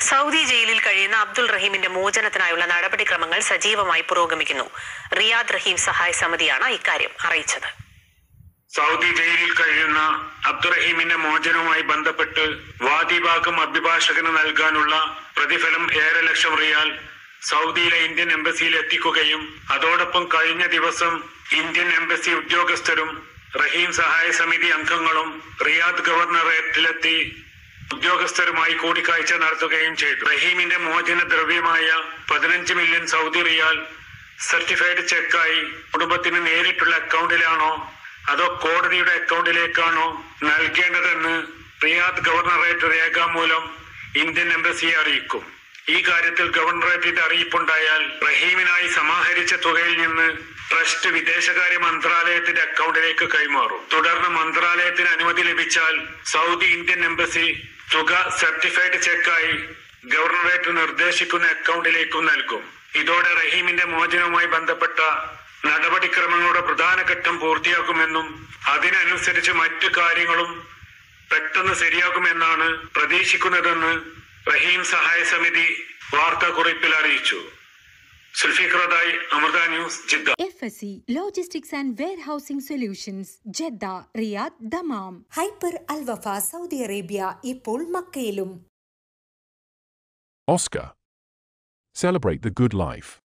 Saudi ജയിലിൽ കഴിയുന്ന അബ്ദുൾ റഹീമിന്റെ മോചനത്തിനായുള്ള നടപടിക്രമങ്ങൾ സജീവമായി പുരോഗമിക്കുന്നു റിയാദ് റഹീം സഹായ സമിതിയാണ് ഇക്കാര്യം അറിയിച്ചത് സൗദി ജയിലിൽ കഴിയുന്ന അബ്ദുറഹീമിന്റെ മോചനവുമായി ബന്ധപ്പെട്ട് വാദിഭാഗം അഭിഭാഷകന് നൽകാനുള്ള പ്രതിഫലം ഏഴര ലക്ഷം റിയാൽ സൗദിയിലെ ഇന്ത്യൻ എംബസിയിൽ എത്തിക്കുകയും അതോടൊപ്പം കഴിഞ്ഞ ദിവസം ഇന്ത്യൻ എംബസി ഉദ്യോഗസ്ഥരും റഹീം സഹായ സമിതി അംഗങ്ങളും റിയാദ് ഗവർണറേറ്റിലെത്തി ഉദ്യോഗസ്ഥരുമായി കൂടിക്കാഴ്ച നടത്തുകയും ചെയ്തു റഹീമിന്റെ മോചന ദ്രവ്യമായ പതിനഞ്ച് മില്യൺ സൗദി റിയാൽ സർട്ടിഫൈഡ് ചെക്കായി കുടുംബത്തിന് നേരിട്ടുള്ള അക്കൗണ്ടിലാണോ അതോ കോടതിയുടെ അക്കൗണ്ടിലേക്കാണോ നൽകേണ്ടതെന്ന് റിയാദ് ഗവർണറേറ്റ് രേഖാമൂലം ഇന്ത്യൻ എംബസിയെ അറിയിക്കും ഈ കാര്യത്തിൽ ഗവർണറേറ്റിന്റെ അറിയിപ്പുണ്ടായാൽ റഹീമിനായി സമാഹരിച്ച തുകയിൽ നിന്ന് ട്രസ്റ്റ് വിദേശകാര്യ മന്ത്രാലയത്തിന്റെ അക്കൗണ്ടിലേക്ക് കൈമാറും തുടർന്ന് മന്ത്രാലയത്തിന് അനുമതി ലഭിച്ചാൽ സൗദി ഇന്ത്യൻ എംബസി തുക സർട്ടിഫൈഡ് ചെക്കായി ഗവർണറേറ്റ് നിർദ്ദേശിക്കുന്ന അക്കൗണ്ടിലേക്കും നൽകും ഇതോടെ റഹീമിന്റെ മോചനവുമായി ബന്ധപ്പെട്ട നടപടിക്രമങ്ങളുടെ പ്രധാന ഘട്ടം പൂർത്തിയാക്കുമെന്നും അതിനനുസരിച്ച് മറ്റു കാര്യങ്ങളും പെട്ടെന്ന് ശരിയാകുമെന്നാണ് പ്രതീക്ഷിക്കുന്നതെന്ന് റഹീം സഹായ സമിതി വാർത്താക്കുറിപ്പിൽ അറിയിച്ചു സുൽഫിഖ്റദായി Amrita news Jeddah FSC Logistics and Warehousing Solutions Jeddah Riyadh Dammam hyper Al Wafa Saudi Arabia ഇപ്പോൾ മക്കയിലും Oscar. Celebrate the good life.